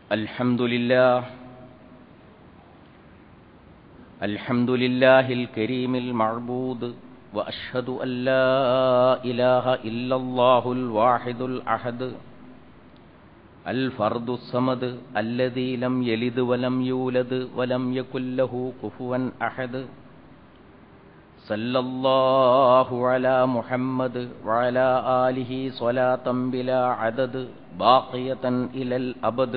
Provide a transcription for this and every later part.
الحمد لله الحمد لله الكريم المعبود وأشهد أن لا إله إلا الله الواحد الأحد الفرد الصمد الذي لم يلد ولم يولد ولم يكن له كفوا أحد صلى الله على محمد وعلى آله صلاة بلا عدد باقية إلى الأبد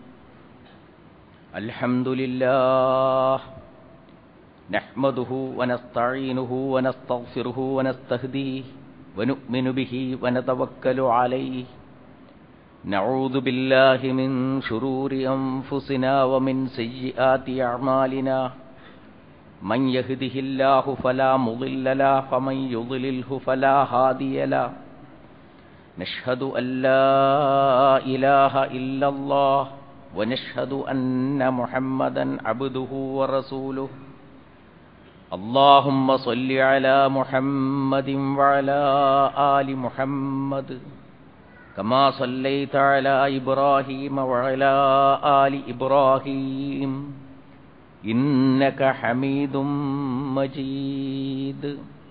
الحمد لله نحمده ونستعينه ونستغفره ونستهديه ونؤمن به ونتوكل عليه نعوذ بالله من شرور أنفسنا ومن سيئات أعمالنا من يهده الله فلا مضل له فمن يضلله فلا هادي له نشهد أن لا إله إلا الله ونشهد أن محمدا عبده ورسوله اللهم صل على محمد وعلى آل محمد كما صليت على إبراهيم وعلى آل إبراهيم إنك حميد مجيد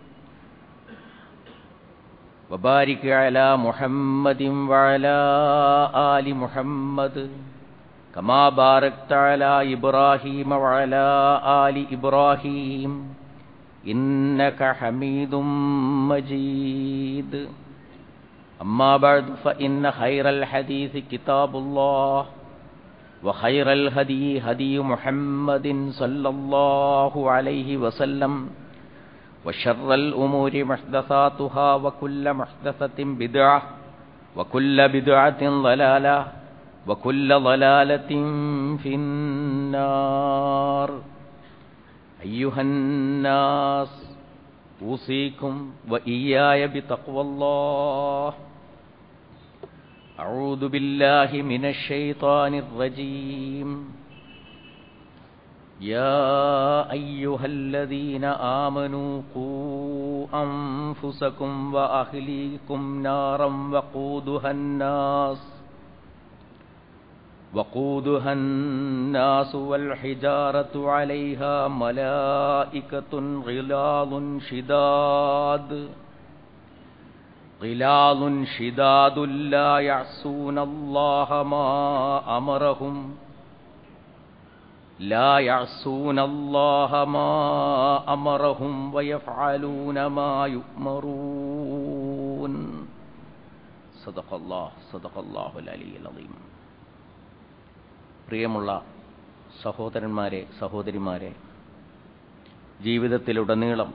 وبارك على محمد وعلى آل محمد كما باركت على إبراهيم وعلى آل إبراهيم إنك حميد مجيد أما بعد فإن خير الحديث كتاب الله وخير الهدي هدي محمد صلى الله عليه وسلم وشر الأمور محدثاتها وكل محدثة بدعة وكل بدعة ضلالة وكل ضلالة في النار أيها الناس أوصيكم وإياي بتقوى الله أعوذ بالله من الشيطان الرجيم يا أيها الذين آمنوا قوا أنفسكم وأهليكم نارا وقودها الناس وقودها الناس والحجارة عليها ملائكة غلاظ شداد غلاظ شداد لا يعصون الله ما أمرهم لا يعصون الله ما أمرهم ويفعلون ما يؤمرون صدق الله صدق الله العلي العظيم പ്രിയമുള്ള സഹോദരന്മാരെ സഹോദരിമാരെ ജീവിതത്തിലുടനീളം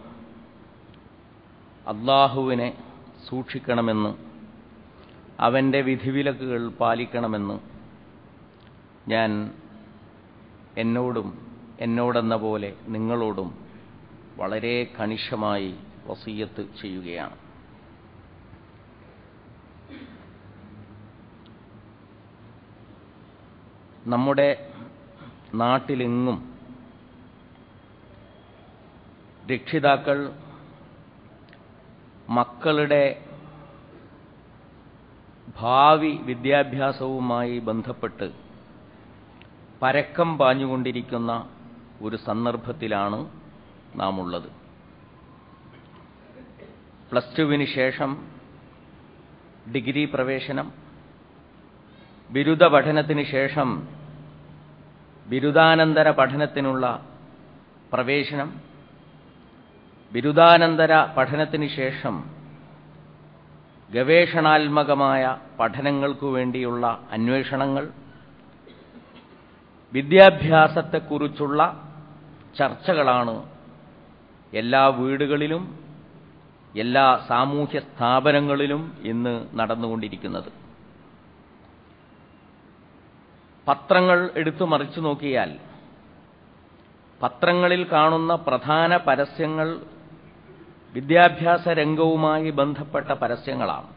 അള്ളാഹുവിനെ സൂക്ഷിക്കണമെന്ന് അവൻ്റെ വിധിവിലക്കുകൾ പാലിക്കണമെന്ന് ഞാൻ എന്നോടും എന്നോടെന്ന പോലെ നിങ്ങളോടും വളരെ കണിശമായി വസീയത്ത് ചെയ്യുകയാണ് നമ്മുടെ നാട്ടിലെങ്ങും രക്ഷിതാക്കൾ മക്കളുടെ ഭാവി വിദ്യാഭ്യാസവുമായി ബന്ധപ്പെട്ട് പരക്കം പാഞ്ഞുകൊണ്ടിരിക്കുന്ന ഒരു സന്ദർഭത്തിലാണ് നാം ഉള്ളത് പ്ലസ് ടുവിന് ശേഷം ഡിഗ്രി പ്രവേശനം ബിരുദ പഠനത്തിന് ശേഷം ബിരുദാനന്തര പഠനത്തിനുള്ള പ്രവേശനം ബിരുദാനന്തര പഠനത്തിന് ശേഷം ഗവേഷണാത്മകമായ പഠനങ്ങൾക്കു വേണ്ടിയുള്ള അന്വേഷണങ്ങൾ വിദ്യാഭ്യാസത്തെക്കുറിച്ചുള്ള ചർച്ചകളാണ് എല്ലാ വീടുകളിലും എല്ലാ സാമൂഹ്യ സ്ഥാപനങ്ങളിലും ഇന്ന് നടന്നുകൊണ്ടിരിക്കുന്നത് പത്രങ്ങൾ എടുത്തു മറിച്ചു നോക്കിയാൽ പത്രങ്ങളിൽ കാണുന്ന പ്രധാന പരസ്യങ്ങൾ വിദ്യാഭ്യാസ രംഗവുമായി ബന്ധപ്പെട്ട പരസ്യങ്ങളാണ്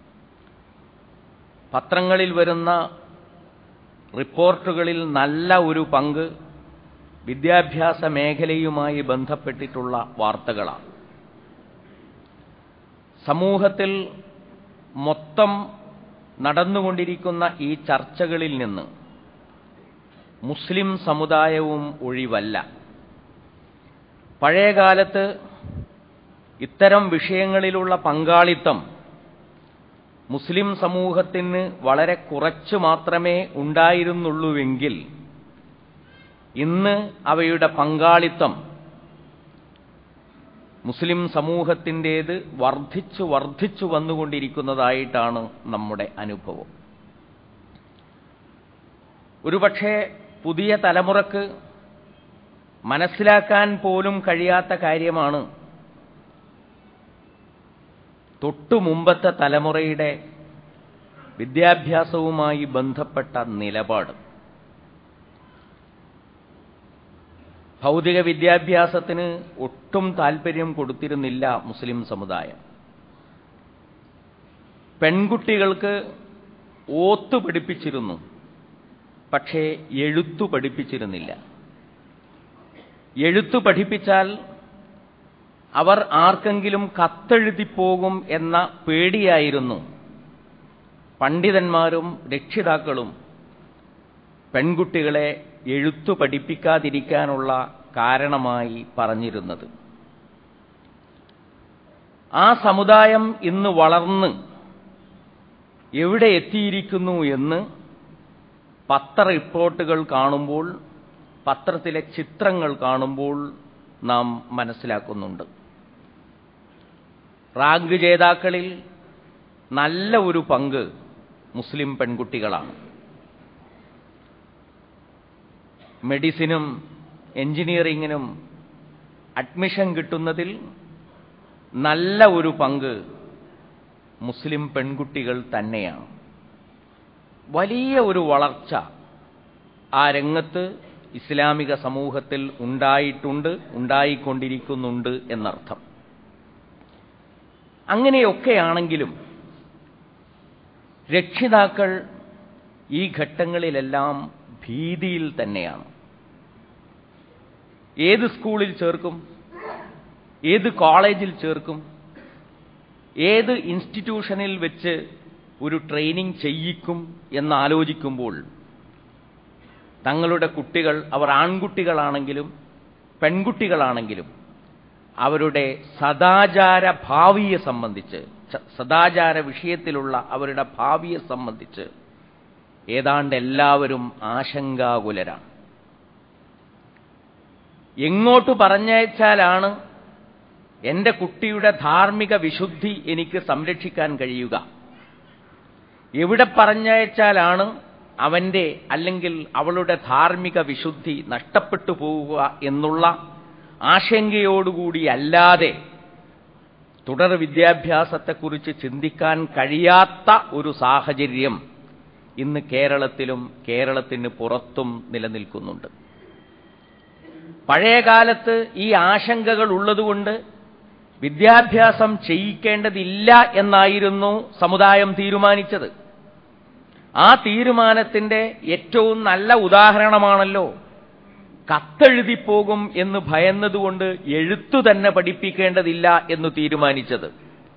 പത്രങ്ങളിൽ വരുന്ന റിപ്പോർട്ടുകളിൽ നല്ല ഒരു പങ്ക് വിദ്യാഭ്യാസ മേഖലയുമായി ബന്ധപ്പെട്ടിട്ടുള്ള വാർത്തകളാണ് സമൂഹത്തിൽ മൊത്തം നടന്നുകൊണ്ടിരിക്കുന്ന ഈ ചർച്ചകളിൽ നിന്ന് മുസ്ലിം സമുദായവും ഒഴിവല്ല പഴയകാലത്ത് ഇത്തരം വിഷയങ്ങളിലുള്ള പങ്കാളിത്തം മുസ്ലിം സമൂഹത്തിന് വളരെ കുറച്ചു മാത്രമേ ഉണ്ടായിരുന്നുള്ളൂവെങ്കിൽ ഇന്ന് അവയുടെ പങ്കാളിത്തം മുസ്ലിം സമൂഹത്തിൻ്റേത് വർദ്ധിച്ചു വർദ്ധിച്ചു വന്നുകൊണ്ടിരിക്കുന്നതായിട്ടാണ് നമ്മുടെ അനുഭവം ഒരുപക്ഷെ പുതിയ തലമുറക്ക് മനസ്സിലാക്കാൻ പോലും കഴിയാത്ത കാര്യമാണ് തൊട്ടു മുമ്പത്തെ തലമുറയുടെ വിദ്യാഭ്യാസവുമായി ബന്ധപ്പെട്ട നിലപാട് ഭൗതിക വിദ്യാഭ്യാസത്തിന് ഒട്ടും താൽപ്പര്യം കൊടുത്തിരുന്നില്ല മുസ്ലിം സമുദായം പെൺകുട്ടികൾക്ക് ഓത്തു പഠിപ്പിച്ചിരുന്നു പക്ഷേ എഴുത്തു പഠിപ്പിച്ചിരുന്നില്ല എഴുത്തു പഠിപ്പിച്ചാൽ അവർ ആർക്കെങ്കിലും കത്തെഴുതിപ്പോകും എന്ന പേടിയായിരുന്നു പണ്ഡിതന്മാരും രക്ഷിതാക്കളും പെൺകുട്ടികളെ എഴുത്തു പഠിപ്പിക്കാതിരിക്കാനുള്ള കാരണമായി പറഞ്ഞിരുന്നത് ആ സമുദായം ഇന്ന് വളർന്ന് എവിടെ എത്തിയിരിക്കുന്നു എന്ന് പത്ര റിപ്പോർട്ടുകൾ കാണുമ്പോൾ പത്രത്തിലെ ചിത്രങ്ങൾ കാണുമ്പോൾ നാം മനസ്സിലാക്കുന്നുണ്ട് റാങ്ക് ജേതാക്കളിൽ നല്ല ഒരു പങ്ക് മുസ്ലിം പെൺകുട്ടികളാണ് മെഡിസിനും എഞ്ചിനീയറിങ്ങിനും അഡ്മിഷൻ കിട്ടുന്നതിൽ നല്ല ഒരു പങ്ക് മുസ്ലിം പെൺകുട്ടികൾ തന്നെയാണ് വലിയ ഒരു വളർച്ച ആ രംഗത്ത് ഇസ്ലാമിക സമൂഹത്തിൽ ഉണ്ടായിട്ടുണ്ട് ഉണ്ടായിക്കൊണ്ടിരിക്കുന്നുണ്ട് എന്നർത്ഥം അങ്ങനെയൊക്കെയാണെങ്കിലും രക്ഷിതാക്കൾ ഈ ഘട്ടങ്ങളിലെല്ലാം ഭീതിയിൽ തന്നെയാണ് ഏത് സ്കൂളിൽ ചേർക്കും ഏത് കോളേജിൽ ചേർക്കും ഏത് ഇൻസ്റ്റിറ്റ്യൂഷനിൽ വെച്ച് ഒരു ട്രെയിനിങ് ചെയ്യിക്കും എന്നാലോചിക്കുമ്പോൾ തങ്ങളുടെ കുട്ടികൾ അവർ ആൺകുട്ടികളാണെങ്കിലും പെൺകുട്ടികളാണെങ്കിലും അവരുടെ സദാചാര ഭാവിയെ സംബന്ധിച്ച് സദാചാര വിഷയത്തിലുള്ള അവരുടെ ഭാവിയെ സംബന്ധിച്ച് ഏതാണ്ട് എല്ലാവരും ആശങ്കാകുലരാണ് എങ്ങോട്ട് പറഞ്ഞയച്ചാലാണ് എന്റെ കുട്ടിയുടെ ധാർമ്മിക വിശുദ്ധി എനിക്ക് സംരക്ഷിക്കാൻ കഴിയുക എവിടെ പറഞ്ഞയച്ചാലാണ് അവന്റെ അല്ലെങ്കിൽ അവളുടെ ധാർമ്മിക വിശുദ്ധി നഷ്ടപ്പെട്ടു പോവുക എന്നുള്ള ആശങ്കയോടുകൂടി അല്ലാതെ തുടർ വിദ്യാഭ്യാസത്തെക്കുറിച്ച് ചിന്തിക്കാൻ കഴിയാത്ത ഒരു സാഹചര്യം ഇന്ന് കേരളത്തിലും കേരളത്തിന് പുറത്തും നിലനിൽക്കുന്നുണ്ട് പഴയകാലത്ത് ഈ ആശങ്കകൾ ഉള്ളതുകൊണ്ട് വിദ്യാഭ്യാസം ചെയ്യിക്കേണ്ടതില്ല എന്നായിരുന്നു സമുദായം തീരുമാനിച്ചത് ആ തീരുമാനത്തിന്റെ ഏറ്റവും നല്ല ഉദാഹരണമാണല്ലോ കത്തെഴുതിപ്പോകും എന്ന് ഭയന്നതുകൊണ്ട് എഴുത്തു തന്നെ പഠിപ്പിക്കേണ്ടതില്ല എന്ന് തീരുമാനിച്ചത്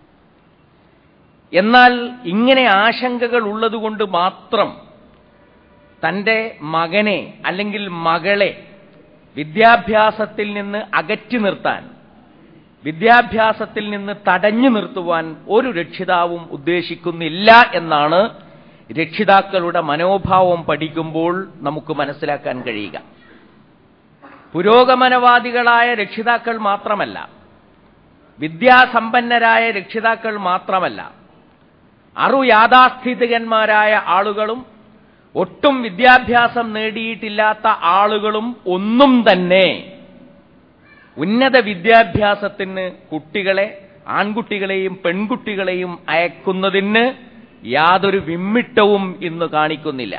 എന്നാൽ ഇങ്ങനെ ആശങ്കകൾ ഉള്ളതുകൊണ്ട് മാത്രം തന്റെ മകനെ അല്ലെങ്കിൽ മകളെ വിദ്യാഭ്യാസത്തിൽ നിന്ന് അകറ്റി നിർത്താൻ വിദ്യാഭ്യാസത്തിൽ നിന്ന് തടഞ്ഞു നിർത്തുവാൻ ഒരു രക്ഷിതാവും ഉദ്ദേശിക്കുന്നില്ല എന്നാണ് രക്ഷിതാക്കളുടെ മനോഭാവം പഠിക്കുമ്പോൾ നമുക്ക് മനസ്സിലാക്കാൻ കഴിയുക പുരോഗമനവാദികളായ രക്ഷിതാക്കൾ മാത്രമല്ല വിദ്യാസമ്പന്നരായ രക്ഷിതാക്കൾ മാത്രമല്ല അറു യാഥാസ്ഥിതികന്മാരായ ആളുകളും ഒട്ടും വിദ്യാഭ്യാസം നേടിയിട്ടില്ലാത്ത ആളുകളും ഒന്നും തന്നെ ഉന്നത വിദ്യാഭ്യാസത്തിന് കുട്ടികളെ ആൺകുട്ടികളെയും പെൺകുട്ടികളെയും അയക്കുന്നതിന് യാതൊരു വിമ്മിട്ടവും ഇന്ന് കാണിക്കുന്നില്ല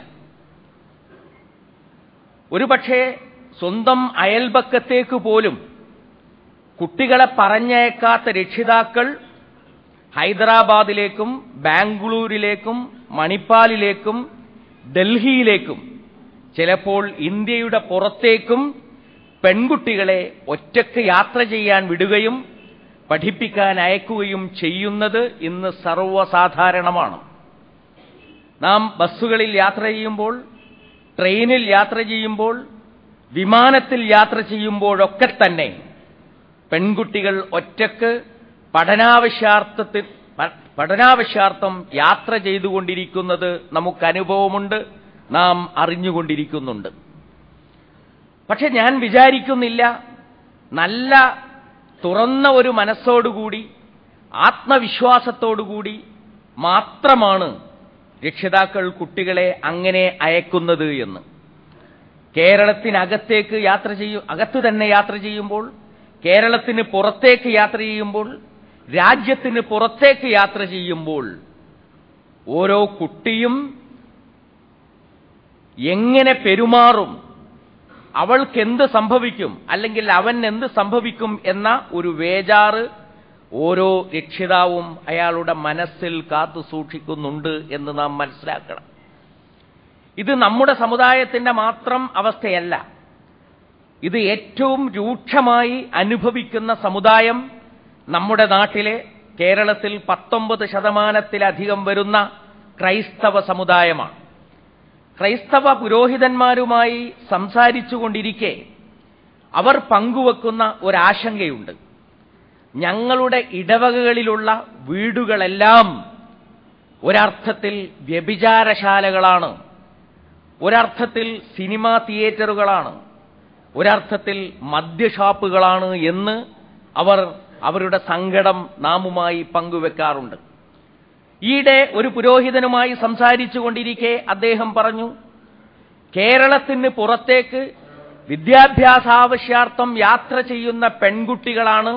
ഒരുപക്ഷെ സ്വന്തം അയൽപക്കത്തേക്ക് പോലും കുട്ടികളെ പറഞ്ഞയക്കാത്ത രക്ഷിതാക്കൾ ഹൈദരാബാദിലേക്കും ബാംഗ്ലൂരിലേക്കും മണിപ്പാലിലേക്കും ഡൽഹിയിലേക്കും ചിലപ്പോൾ ഇന്ത്യയുടെ പുറത്തേക്കും പെൺകുട്ടികളെ ഒറ്റയ്ക്ക് യാത്ര ചെയ്യാൻ വിടുകയും പഠിപ്പിക്കാൻ അയക്കുകയും ചെയ്യുന്നത് ഇന്ന് സർവ്വസാധാരണമാണ് നാം ബസ്സുകളിൽ യാത്ര ചെയ്യുമ്പോൾ ട്രെയിനിൽ യാത്ര ചെയ്യുമ്പോൾ വിമാനത്തിൽ യാത്ര ചെയ്യുമ്പോഴൊക്കെ തന്നെ പെൺകുട്ടികൾ ഒറ്റക്ക് പഠനാവശ്യാർത്ഥത്തിൽ പ- പഠനാവശ്യാർത്ഥം യാത്ര ചെയ്തുകൊണ്ടിരിക്കുന്നത് നമുക്ക് അനുഭവമുണ്ട് നാം അറിഞ്ഞുകൊണ്ടിരിക്കുന്നുണ്ട് പക്ഷെ ഞാൻ വിചാരിക്കുന്നില്ല നല്ല തുറന്ന ഒരു മനസ്സോടുകൂടി ആത്മവിശ്വാസത്തോടുകൂടി മാത്രമാണ് രക്ഷിതാക്കൾ കുട്ടികളെ അങ്ങനെ അയക്കുന്നത് എന്ന് കേരളത്തിനകത്തേക്ക് യാത്ര ചെയ്യും അകത്ത് തന്നെ യാത്ര ചെയ്യുമ്പോൾ കേരളത്തിന് പുറത്തേക്ക് യാത്ര ചെയ്യുമ്പോൾ രാജ്യത്തിന് പുറത്തേക്ക് യാത്ര ചെയ്യുമ്പോൾ ഓരോ കുട്ടിയും എങ്ങനെ പെരുമാറും അവൾക്ക് എന്ത് സംഭവിക്കും അല്ലെങ്കിൽ അവൻ എന്ത് സംഭവിക്കും എന്ന ഒരു വേജാറ് ഓരോ രക്ഷിതാവും അയാളുടെ മനസ്സിൽ കാത്തു സൂക്ഷിക്കുന്നുണ്ട് എന്ന് നാം മനസ്സിലാക്കണം ഇത് നമ്മുടെ സമുദായത്തിന്റെ മാത്രം അവസ്ഥയല്ല ഇത് ഏറ്റവും രൂക്ഷമായി അനുഭവിക്കുന്ന സമുദായം നമ്മുടെ നാട്ടിലെ കേരളത്തിൽ പത്തൊമ്പത് ശതമാനത്തിലധികം വരുന്ന ക്രൈസ്തവ സമുദായമാണ് ക്രൈസ്തവ പുരോഹിതന്മാരുമായി സംസാരിച്ചുകൊണ്ടിരിക്കെ അവർ പങ്കുവെക്കുന്ന ഒരാശങ്കയുണ്ട് ഞങ്ങളുടെ ഇടവകകളിലുള്ള വീടുകളെല്ലാം ഒരർത്ഥത്തിൽ വ്യഭിചാരശാലകളാണ് ഒരർത്ഥത്തിൽ സിനിമാ തിയേറ്ററുകളാണ് ഒരർത്ഥത്തിൽ മദ്യഷാപ്പുകളാണ് എന്ന് അവർ അവരുടെ സങ്കടം നാമുമായി പങ്കുവെക്കാറുണ്ട് ഈയിടെ ഒരു പുരോഹിതനുമായി സംസാരിച്ചു കൊണ്ടിരിക്കെ അദ്ദേഹം പറഞ്ഞു കേരളത്തിന് പുറത്തേക്ക് വിദ്യാഭ്യാസാവശ്യാർത്ഥം യാത്ര ചെയ്യുന്ന പെൺകുട്ടികളാണ്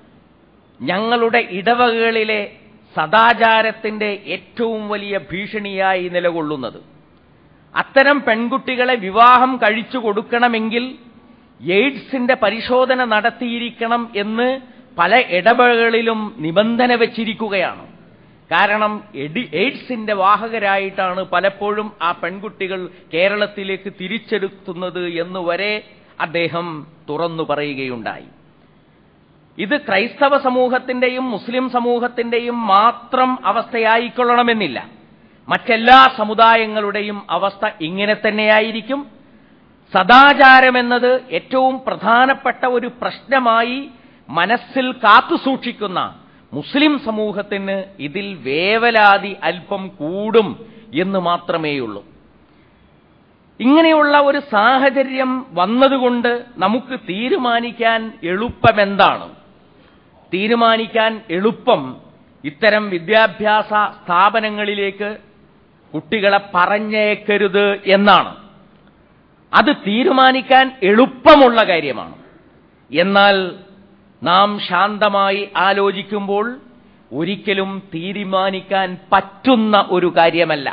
ഞങ്ങളുടെ ഇടവകകളിലെ സദാചാരത്തിന്റെ ഏറ്റവും വലിയ ഭീഷണിയായി നിലകൊള്ളുന്നത് അത്തരം പെൺകുട്ടികളെ വിവാഹം കഴിച്ചു കൊടുക്കണമെങ്കിൽ എയ്ഡ്സിന്റെ പരിശോധന നടത്തിയിരിക്കണം എന്ന് പല ഇടവകളിലും നിബന്ധന വച്ചിരിക്കുകയാണ് കാരണം എഡി എയ്ഡ്സിന്റെ വാഹകരായിട്ടാണ് പലപ്പോഴും ആ പെൺകുട്ടികൾ കേരളത്തിലേക്ക് തിരിച്ചെടുത്തുന്നത് എന്ന് വരെ അദ്ദേഹം തുറന്നു പറയുകയുണ്ടായി ഇത് ക്രൈസ്തവ സമൂഹത്തിന്റെയും മുസ്ലിം സമൂഹത്തിന്റെയും മാത്രം അവസ്ഥയായിക്കൊള്ളണമെന്നില്ല മറ്റെല്ലാ സമുദായങ്ങളുടെയും അവസ്ഥ ഇങ്ങനെ തന്നെയായിരിക്കും സദാചാരമെന്നത് ഏറ്റവും പ്രധാനപ്പെട്ട ഒരു പ്രശ്നമായി മനസ്സിൽ കാത്തുസൂക്ഷിക്കുന്ന മുസ്ലിം സമൂഹത്തിന് ഇതിൽ വേവലാതി അല്പം കൂടും എന്ന് മാത്രമേയുള്ളൂ ഇങ്ങനെയുള്ള ഒരു സാഹചര്യം വന്നതുകൊണ്ട് നമുക്ക് തീരുമാനിക്കാൻ എളുപ്പമെന്താണ് തീരുമാനിക്കാൻ എളുപ്പം ഇത്തരം വിദ്യാഭ്യാസ സ്ഥാപനങ്ങളിലേക്ക് കുട്ടികളെ പറഞ്ഞേക്കരുത് എന്നാണ് അത് തീരുമാനിക്കാൻ എളുപ്പമുള്ള കാര്യമാണ് എന്നാൽ നാം ശാന്തമായി ആലോചിക്കുമ്പോൾ ഒരിക്കലും തീരുമാനിക്കാൻ പറ്റുന്ന ഒരു കാര്യമല്ല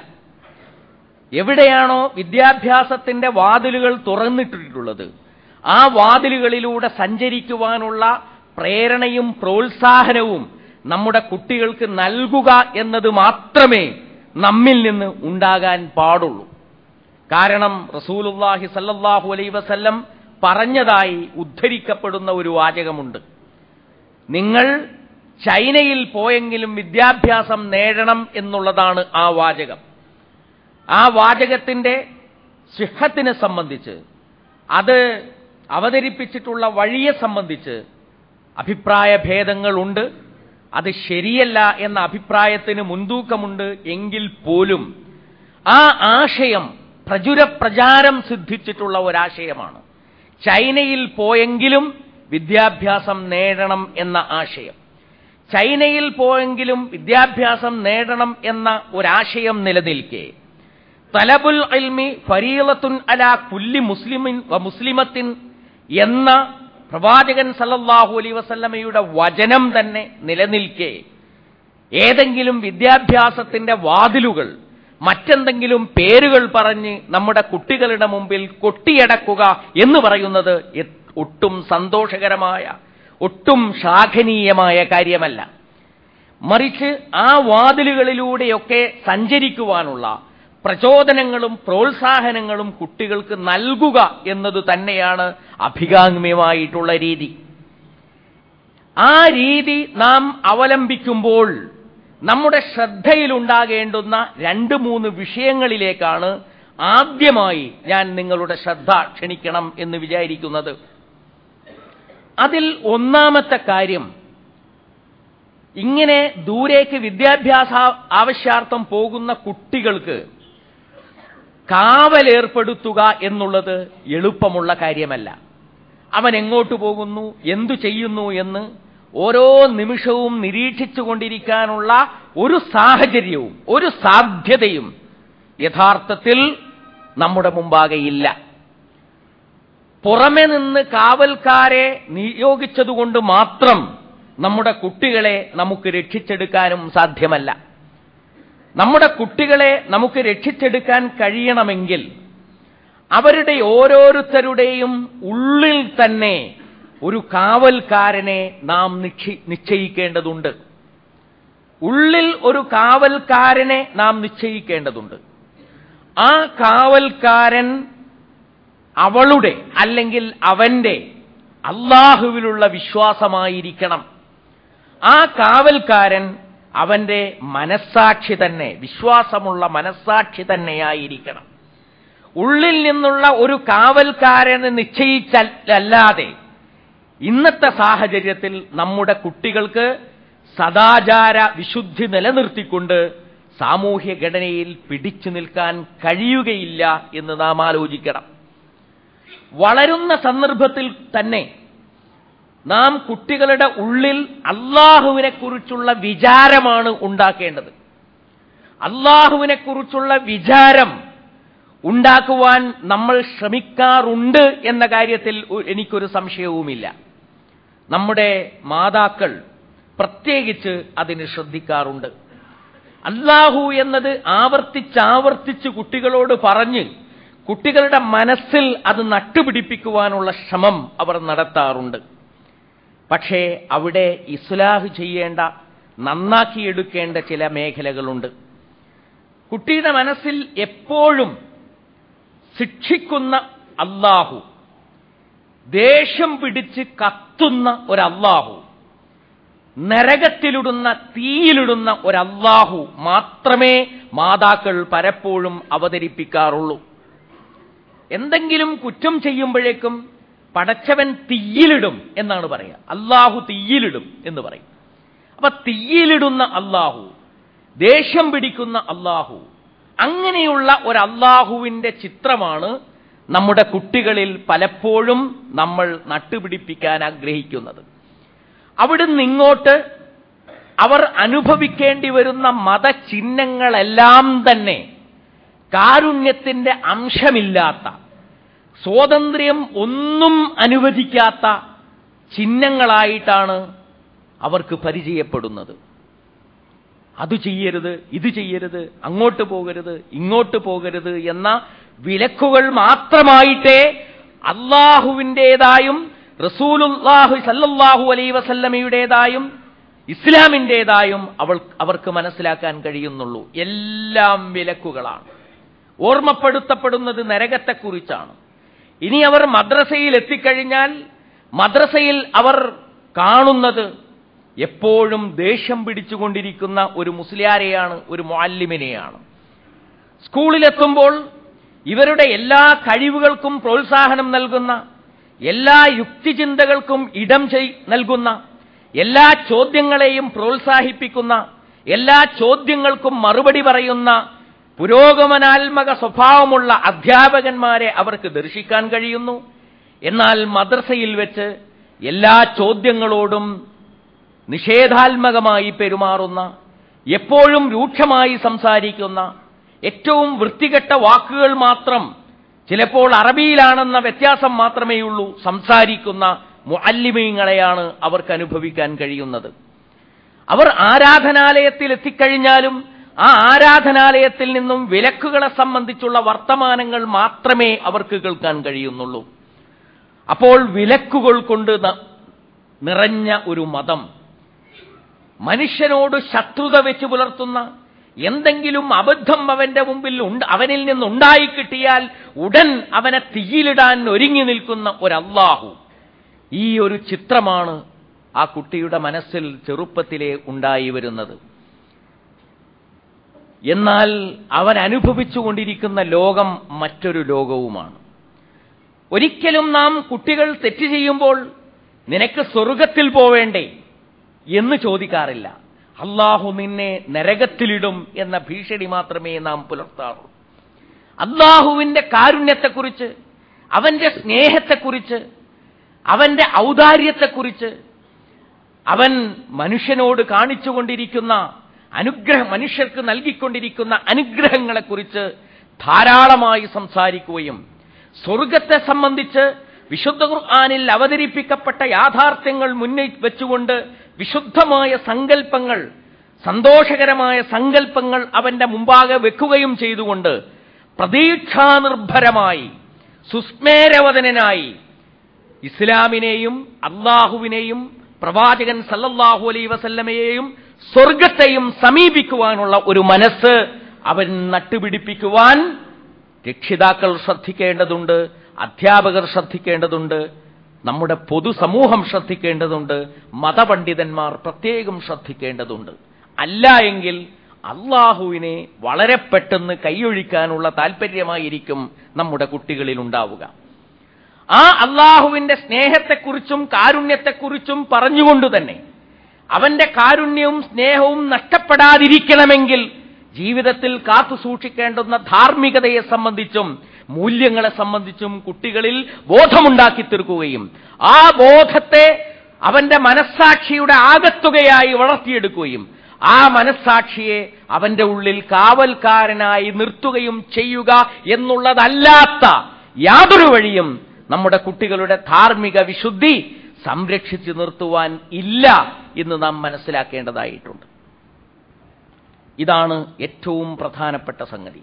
എവിടെയാണോ വിദ്യാഭ്യാസത്തിന്റെ വാതിലുകൾ തുറന്നിട്ടിട്ടുള്ളത് ആ വാതിലുകളിലൂടെ സഞ്ചരിക്കുവാനുള്ള പ്രേരണയും പ്രോത്സാഹനവും നമ്മുടെ കുട്ടികൾക്ക് നൽകുക എന്നത് മാത്രമേ നമ്മിൽ നിന്ന് ഉണ്ടാകാൻ പാടുള്ളൂ കാരണം റസൂലുല്ലാഹി സല്ലല്ലാഹു അലൈ വസല്ലം പറഞ്ഞതായി ഉദ്ധരിക്കപ്പെടുന്ന ഒരു വാചകമുണ്ട് നിങ്ങൾ ചൈനയിൽ പോയെങ്കിലും വിദ്യാഭ്യാസം നേടണം എന്നുള്ളതാണ് ആ വാചകം ആ വാചകത്തിന്റെ സിഹത്തിനെ സംബന്ധിച്ച് അത് അവതരിപ്പിച്ചിട്ടുള്ള വഴിയെ സംബന്ധിച്ച് അഭിപ്രായ ഭേദങ്ങളുണ്ട് അത് ശരിയല്ല എന്ന അഭിപ്രായത്തിന് മുൻതൂക്കമുണ്ട് എങ്കിൽ പോലും ആ ആശയം പ്രചുര പ്രചാരം സിദ്ധിച്ചിട്ടുള്ള ഒരാശയമാണ് ചൈനയിൽ പോയെങ്കിലും വിദ്യാഭ്യാസം നേടണം എന്ന ആശയം ചൈനയിൽ പോയെങ്കിലും വിദ്യാഭ്യാസം നേടണം എന്ന ഒരാശയം നിലനിൽക്കെ തലബുൽ ഇൽമി ഫരീലത്തുൻ അല കുല്ലി മുസ്ലിമിൻ വ മുസ്ലിമത്തിൻ എന്ന പ്രവാചകൻ സല്ലല്ലാഹു അലൈ വസല്ലമയുടെ വചനം തന്നെ നിലനിൽക്കെ ഏതെങ്കിലും വിദ്യാഭ്യാസത്തിന്റെ വാതിലുകൾ മറ്റെന്തെങ്കിലും പേരുകൾ പറഞ്ഞ് നമ്മുടെ കുട്ടികളുടെ മുമ്പിൽ കൊട്ടിയടക്കുക എന്ന് പറയുന്നത് എ- ഒട്ടും സന്തോഷകരമായ ഒട്ടും ശ്ലാഘനീയമായ കാര്യമല്ല മറിച്ച് ആ വാതിലുകളിലൂടെയൊക്കെ സഞ്ചരിക്കുവാനുള്ള പ്രചോദനങ്ങളും പ്രോത്സാഹനങ്ങളും കുട്ടികൾക്ക് നൽകുക എന്നത് തന്നെയാണ് അഭികാമ്യമായിട്ടുള്ള രീതി ആ രീതി നാം അവലംബിക്കുമ്പോൾ നമ്മുടെ ശ്രദ്ധയിലുണ്ടാകേണ്ടുന്ന രണ്ട് മൂന്ന് വിഷയങ്ങളിലേക്കാണ് ആദ്യമായി ഞാൻ നിങ്ങളുടെ ശ്രദ്ധ ക്ഷണിക്കണം എന്ന് വിചാരിക്കുന്നത് അതിൽ ഒന്നാമത്തെ കാര്യം ഇങ്ങനെ ദൂരേക്ക് വിദ്യാഭ്യാസ ആവശ്യാർത്ഥം പോകുന്ന കുട്ടികൾക്ക് കാവലേർപ്പെടുത്തുക എന്നുള്ളത് എളുപ്പമുള്ള കാര്യമല്ല അവൻ എങ്ങോട്ട് പോകുന്നു എന്തു ചെയ്യുന്നു എന്ന് ഓരോ നിമിഷവും നിരീക്ഷിച്ചുകൊണ്ടിരിക്കാനുള്ള ഒരു സാഹചര്യവും ഒരു സാധ്യതയും യഥാർത്ഥത്തിൽ നമ്മുടെ മുമ്പാകെ ഇല്ല പുറമെ നിന്ന് കാവൽക്കാരെ നിയോഗിച്ചതുകൊണ്ട് മാത്രം നമ്മുടെ കുട്ടികളെ നമുക്ക് രക്ഷിച്ചെടുക്കാനും സാധ്യമല്ല നമ്മുടെ കുട്ടികളെ നമുക്ക് രക്ഷിച്ചെടുക്കാൻ കഴിയണമെങ്കിൽ അവരുടെ ഓരോരുത്തരുടെയും ഉള്ളിൽ തന്നെ ഒരു കാവൽക്കാരനെ നാം നിക്ഷി- നിശ്ചയിക്കേണ്ടതുണ്ട് ഉള്ളിൽ ഒരു കാവൽക്കാരനെ നാം നിശ്ചയിക്കേണ്ടതുണ്ട് ആ കാവൽക്കാരൻ അവളുടെ അല്ലെങ്കിൽ അവന്റെ അള്ളാഹുവിലുള്ള വിശ്വാസമായിരിക്കണം ആ കാവൽക്കാരൻ അവന്റെ മനസ്സാക്ഷി തന്നെ വിശ്വാസമുള്ള മനസ്സാക്ഷി തന്നെയായിരിക്കണം ഉള്ളിൽ നിന്നുള്ള ഒരു കാവൽക്കാരനെ നിശ്ചയിച്ചല്ലാതെ ഇന്നത്തെ സാഹചര്യത്തിൽ നമ്മുടെ കുട്ടികൾക്ക് സദാചാര വിശുദ്ധി നിലനിർത്തിക്കൊണ്ട് സാമൂഹ്യ ഘടനയിൽ പിടിച്ചു നിൽക്കാൻ കഴിയുകയില്ല എന്ന് നാം ആലോചിക്കണം വളരുന്ന സന്ദർഭത്തിൽ തന്നെ നാം കുട്ടികളുടെ ഉള്ളിൽ അള്ളാഹുവിനെക്കുറിച്ചുള്ള വിചാരമാണ് ഉണ്ടാക്കേണ്ടത് അള്ളാഹുവിനെക്കുറിച്ചുള്ള വിചാരം ഉണ്ടാക്കുവാൻ നമ്മൾ ശ്രമിക്കാറുണ്ട് എന്ന കാര്യത്തിൽ ഒ- എനിക്കൊരു സംശയവുമില്ല നമ്മുടെ മാതാക്കൾ പ്രത്യേകിച്ച് അതിന് ശ്രദ്ധിക്കാറുണ്ട് അള്ളാഹു എന്നത് ആവർത്തിച്ചാവർത്തിച്ച് കുട്ടികളോട് പറഞ്ഞ് കുട്ടികളുടെ മനസ്സിൽ അത് നട്ടുപിടിപ്പിക്കുവാനുള്ള ശ്രമം അവർ നടത്താറുണ്ട് പക്ഷേ അവിടെ ഇസ്ലാഹ് ചെയ്യേണ്ട നന്നാക്കിയെടുക്കേണ്ട ചില മേഖലകളുണ്ട് കുട്ടിയുടെ മനസ്സിൽ എപ്പോഴും ശിക്ഷിക്കുന്ന അള്ളാഹു ദേഷ്യം പിടിച്ച് കത്തുന്ന ഒരു അള്ളാഹു നരകത്തിലിടുന്ന തീയിലിടുന്ന ഒരു അള്ളാഹു മാത്രമേ മാതാക്കൾ പലപ്പോഴും അവതരിപ്പിക്കാറുള്ളൂ എന്തെങ്കിലും കുറ്റം ചെയ്യുമ്പോഴേക്കും പടച്ചവൻ തീയിലിടും എന്നാണ് പറയുക അള്ളാഹു തീയിലിടും എന്ന് പറയും അപ്പൊ തീയിലിടുന്ന അള്ളാഹു ദേഷ്യം പിടിക്കുന്ന അള്ളാഹു അങ്ങനെയുള്ള ഒരു അള്ളാഹുവിന്റെ ചിത്രമാണ് നമ്മുടെ കുട്ടികളിൽ പലപ്പോഴും നമ്മൾ നട്ടുപിടിപ്പിക്കാൻ ആഗ്രഹിക്കുന്നത് അവിടുന്ന് ഇങ്ങോട്ട് അവർ അനുഭവിക്കേണ്ടി വരുന്ന മതചിഹ്നങ്ങളെല്ലാം തന്നെ കാരുണ്യത്തിന്റെ അംശമില്ലാത്ത സ്വാതന്ത്ര്യം ഒന്നും അനുവദിക്കാത്ത ചിഹ്നങ്ങളായിട്ടാണ് അവർക്ക് പരിചയപ്പെടുന്നത് അത് ചെയ്യരുത് ഇത് ചെയ്യരുത് അങ്ങോട്ട് പോകരുത് ഇങ്ങോട്ട് പോകരുത് എന്ന വിലക്കുകൾ മാത്രമായിട്ടേ അള്ളാഹുവിൻ്റെതായും റസൂലുല്ലാഹു സല്ലല്ലാഹു അലൈ വസല്ലമയുടേതായും ഇസ്ലാമിൻ്റെതായും അവൾ അവർക്ക് മനസ്സിലാക്കാൻ കഴിയുന്നുള്ളൂ എല്ലാം വിലക്കുകളാണ് ഓർമ്മപ്പെടുത്തപ്പെടുന്നത് നരകത്തെക്കുറിച്ചാണ് ഇനി അവർ മദ്രസയിൽ എത്തിക്കഴിഞ്ഞാൽ മദ്രസയിൽ അവർ കാണുന്നത് എപ്പോഴും ദേഷ്യം പിടിച്ചുകൊണ്ടിരിക്കുന്ന ഒരു മുസ്ലിയാരെയാണ് ഒരു മുഅല്ലിമിനെയാണ് സ്കൂളിലെത്തുമ്പോൾ ഇവരുടെ എല്ലാ കഴിവുകൾക്കും പ്രോത്സാഹനം നൽകുന്ന എല്ലാ യുക്തിചിന്തകൾക്കും ഇടം ചെയ് നൽകുന്ന എല്ലാ ചോദ്യങ്ങളെയും പ്രോത്സാഹിപ്പിക്കുന്ന എല്ലാ ചോദ്യങ്ങൾക്കും മറുപടി പറയുന്ന പുരോഗമനാത്മക സ്വഭാവമുള്ള അധ്യാപകന്മാരെ അവർക്ക് ദർശിക്കാൻ കഴിയുന്നു എന്നാൽ മദ്രസയിൽ വെച്ച് എല്ലാ ചോദ്യങ്ങളോടും നിഷേധാത്മകമായി പെരുമാറുന്ന എപ്പോഴും രൂക്ഷമായി സംസാരിക്കുന്ന ഏറ്റവും വൃത്തികെട്ട വാക്കുകൾ മാത്രം ചിലപ്പോൾ അറബിയിലാണെന്ന വ്യത്യാസം മാത്രമേയുള്ളൂ സംസാരിക്കുന്ന മുഅല്ലിമീങ്ങളെയാണ് അവർക്ക് അനുഭവിക്കാൻ കഴിയുന്നത് അവർ ആരാധനാലയത്തിൽ എത്തിക്കഴിഞ്ഞാലും ആ ആരാധനാലയത്തിൽ നിന്നും വിലക്കുകളെ സംബന്ധിച്ചുള്ള വർത്തമാനങ്ങൾ മാത്രമേ അവർക്ക് കേൾക്കാൻ കഴിയുന്നുള്ളൂ അപ്പോൾ വിലക്കുകൾ കൊണ്ട് ന- നിറഞ്ഞ ഒരു മതം മനുഷ്യനോട് ശത്രുത വെച്ച് പുലർത്തുന്ന എന്തെങ്കിലും അബദ്ധം അവന്റെ മുമ്പിൽ ഉണ്ട് അവനിൽ നിന്നുണ്ടായി കിട്ടിയാൽ ഉടൻ അവനെ തീയിലിടാൻ ഒരുങ്ങി നിൽക്കുന്ന ഒരു അള്ളാഹു ഈ ഒരു ചിത്രമാണ് ആ കുട്ടിയുടെ മനസ്സിൽ ചെറുപ്പത്തിലേ ഉണ്ടായി വരുന്നത് എന്നാൽ അവൻ അനുഭവിച്ചുകൊണ്ടിരിക്കുന്ന ലോകം മറ്റൊരു ലോകവുമാണ് ഒരിക്കലും നാം കുട്ടികൾ തെറ്റ് ചെയ്യുമ്പോൾ നിനക്ക് സ്വർഗത്തിൽ പോവേണ്ടേ എന്ന് ചോദിക്കാറില്ല അള്ളാഹു നിന്നെ നരകത്തിലിടും എന്ന ഭീഷണി മാത്രമേ നാം പുലർത്താറുള്ളൂ അള്ളാഹുവിന്റെ കാരുണ്യത്തെക്കുറിച്ച് അവന്റെ സ്നേഹത്തെക്കുറിച്ച് അവന്റെ ഔദാര്യത്തെക്കുറിച്ച് അവൻ മനുഷ്യനോട് കാണിച്ചുകൊണ്ടിരിക്കുന്ന അനുഗ്രഹ മനുഷ്യർക്ക് നൽകിക്കൊണ്ടിരിക്കുന്ന അനുഗ്രഹങ്ങളെക്കുറിച്ച് ധാരാളമായി സംസാരിക്കുകയും സ്വർഗത്തെ സംബന്ധിച്ച് വിശുദ്ധ ഖുർആാനിൽ അവതരിപ്പിക്കപ്പെട്ട യാഥാർത്ഥ്യങ്ങൾ മുന്നിൽ വെച്ചുകൊണ്ട് വിശുദ്ധമായ സങ്കല്പങ്ങൾ സന്തോഷകരമായ സങ്കല്പങ്ങൾ അവന്റെ മുമ്പാകെ വെക്കുകയും ചെയ്തുകൊണ്ട് പ്രതീക്ഷാനിർഭരമായി സുസ്മേരവദനായി ഇസ്ലാമിനെയും അള്ളാഹുവിനെയും പ്രവാചകൻ സല്ലല്ലാഹു അലൈ വസല്ലമയെയും സ്വർഗത്തെയും സമീപിക്കുവാനുള്ള ഒരു മനസ്സ് അവൻ നട്ടുപിടിപ്പിക്കുവാൻ രക്ഷിതാക്കൾ ശ്രദ്ധിക്കേണ്ടതുണ്ട് അധ്യാപകർ ശ്രദ്ധിക്കേണ്ടതുണ്ട് നമ്മുടെ പൊതുസമൂഹം ശ്രദ്ധിക്കേണ്ടതുണ്ട് മതപണ്ഡിതന്മാർ പ്രത്യേകം ശ്രദ്ധിക്കേണ്ടതുണ്ട് അല്ല എങ്കിൽ അള്ളാഹുവിനെ വളരെ പെട്ടെന്ന് കൈയൊഴിക്കാനുള്ള താല്പര്യമായിരിക്കും നമ്മുടെ കുട്ടികളിൽ ഉണ്ടാവുക ആ അള്ളാഹുവിന്റെ സ്നേഹത്തെക്കുറിച്ചും കാരുണ്യത്തെക്കുറിച്ചും പറഞ്ഞുകൊണ്ട് തന്നെ അവന്റെ കാരുണ്യവും സ്നേഹവും നഷ്ടപ്പെടാതിരിക്കണമെങ്കിൽ ജീവിതത്തിൽ കാത്തു സൂക്ഷിക്കേണ്ടുന്ന ധാർമ്മികതയെ സംബന്ധിച്ചും മൂല്യങ്ങളെ സംബന്ധിച്ചും കുട്ടികളിൽ ബോധമുണ്ടാക്കി തീർക്കുകയും ആ ബോധത്തെ അവന്റെ മനസ്സാക്ഷിയുടെ ആകത്തുകയായി വളർത്തിയെടുക്കുകയും ആ മനസ്സാക്ഷിയെ അവന്റെ ഉള്ളിൽ കാവൽക്കാരനായി നിർത്തുകയും ചെയ്യുക എന്നുള്ളതല്ലാത്ത യാതൊരു വഴിയും നമ്മുടെ കുട്ടികളുടെ ധാർമ്മിക വിശുദ്ധി സംരക്ഷിച്ചു നിർത്തുവാൻ ഇല്ല എന്ന് നാം മനസ്സിലാക്കേണ്ടതായിട്ടുണ്ട് ഇതാണ് ഏറ്റവും പ്രധാനപ്പെട്ട സംഗതി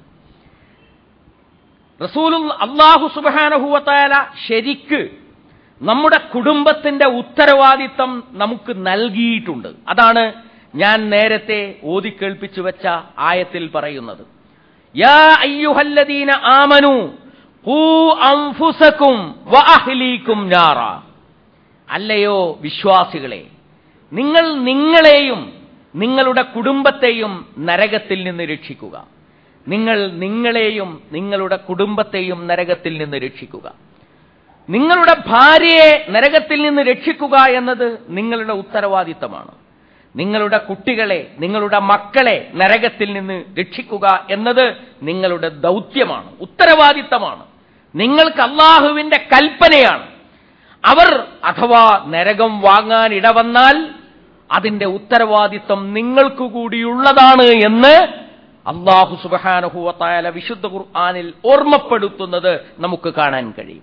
റസൂലു അള്ളാഹു സുബാനഹുവത്തായ ശരിക്ക് നമ്മുടെ കുടുംബത്തിന്റെ ഉത്തരവാദിത്തം നമുക്ക് നൽകിയിട്ടുണ്ട് അതാണ് ഞാൻ നേരത്തെ ഓതിക്കേൾപ്പിച്ചു വെച്ച ആയത്തിൽ പറയുന്നത് യാ അയ്യുഹല്ലദീന ആമനു ഖൂ അൻഫുസക്കും വഅഹ്ലീക്കും നാറ അല്ലയോ വിശ്വാസികളെ നിങ്ങൾ നിങ്ങളെയും നിങ്ങളുടെ കുടുംബത്തെയും നരകത്തിൽ നിന്ന് രക്ഷിക്കുക നിങ്ങൾ നിങ്ങളെയും നിങ്ങളുടെ കുടുംബത്തെയും നരകത്തിൽ നിന്ന് രക്ഷിക്കുക നിങ്ങളുടെ ഭാര്യയെ നരകത്തിൽ നിന്ന് രക്ഷിക്കുക എന്നത് നിങ്ങളുടെ ഉത്തരവാദിത്തമാണ് നിങ്ങളുടെ കുട്ടികളെ നിങ്ങളുടെ മക്കളെ നരകത്തിൽ നിന്ന് രക്ഷിക്കുക എന്നത് നിങ്ങളുടെ ദൗത്യമാണ് ഉത്തരവാദിത്തമാണ് നിങ്ങൾക്ക് അള്ളാഹുവിന്റെ കൽപ്പനയാണ് അവർ അഥവാ നരകം വാങ്ങാൻ ഇടവന്നാൽ അതിന്റെ ഉത്തരവാദിത്തം നിങ്ങൾക്ക് കൂടിയുള്ളതാണ് എന്ന് അള്ളാഹു സുബാനഹുവത്തായ വിശുദ്ധ ഖുർആാനിൽ ഓർമ്മപ്പെടുത്തുന്നത് നമുക്ക് കാണാൻ കഴിയും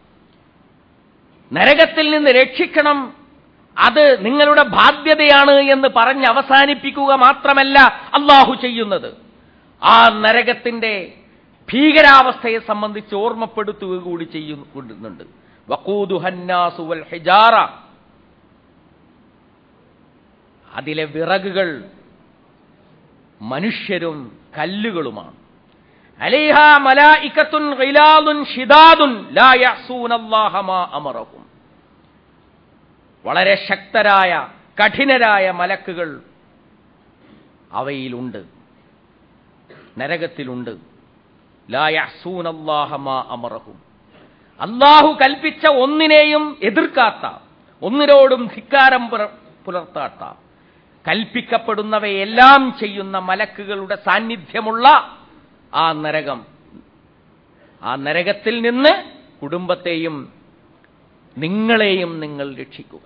നരകത്തിൽ നിന്ന് രക്ഷിക്കണം അത് നിങ്ങളുടെ ബാധ്യതയാണ് എന്ന് പറഞ്ഞ് അവസാനിപ്പിക്കുക മാത്രമല്ല അള്ളാഹു ചെയ്യുന്നത് ആ നരകത്തിന്റെ ഭീകരാവസ്ഥയെ സംബന്ധിച്ച് ഓർമ്മപ്പെടുത്തുക കൂടി ചെയ്യുന്നുണ്ട് വക്കൂദുഹന്നാസു വൽ ഹിജാറ അതിലെ വിറകുകൾ മനുഷ്യരും കല്ലുകളുമാണ് അലൈഹ മലായിക്കത്തുൻ ഗിലാദുൻ ഷിദാദുൻ ലാ യഅസൂനല്ലാഹ മാ അമറഹും വളരെ ശക്തരായ കഠിനരായ മലക്കുകൾ അവയിലുണ്ട് നരകത്തിലുണ്ട് ലാ യഅസൂനല്ലാഹ മാ അമറഹും അള്ളാഹു കൽപ്പിച്ച ഒന്നിനെയും എതിർക്കാത്ത ഒന്നിനോടും ധിക്കാരം പുല- പുലർത്താത്ത കൽപ്പിക്കപ്പെടുന്നവയെല്ലാം ചെയ്യുന്ന മലക്കുകളുടെ സാന്നിധ്യമുള്ള ആ നരകം ആ നരകത്തിൽ നിന്ന് കുടുംബത്തെയും നിങ്ങളെയും നിങ്ങൾ രക്ഷിക്കുക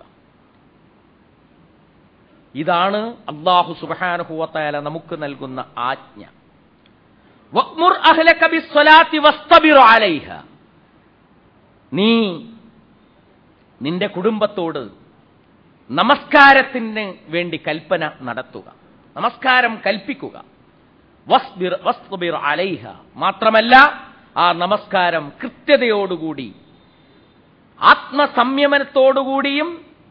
ഇതാണ് അള്ളാഹു സുബാനുഭൂവത്തായ നമുക്ക് നൽകുന്ന ആജ്ഞ വഅ്മുർ അഹ്ലക ബിസ്സലാത്തി വസ്തബിർ അലൈഹ നീ നിന്റെ കുടുംബത്തോട് നമസ്കാരത്തിന് വേണ്ടി കൽപ്പന നടത്തുക നമസ്കാരം കൽപ്പിക്കുക വസ്ബിർ വസ്ബിർ അലൈഹ മാത്രമല്ല ആ നമസ്കാരം കൃത്യതയോടുകൂടി ആത്മസംയമനത്തോടുകൂടിയും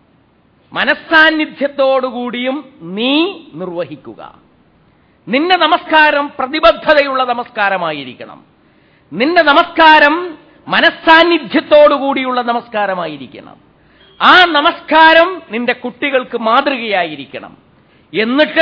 മനസ്സാന്നിധ്യത്തോടുകൂടിയും നീ നിർവഹിക്കുക നിന്റെ നമസ്കാരം പ്രതിബദ്ധതയുള്ള നമസ്കാരമായിരിക്കണം നിന്റെ നമസ്കാരം മനസ്സാന്നിധ്യത്തോടുകൂടിയുള്ള നമസ്കാരമായിരിക്കണം ആ നമസ്കാരം നിന്റെ കുട്ടികൾക്ക് മാതൃകയായിരിക്കണം എന്നിട്ട്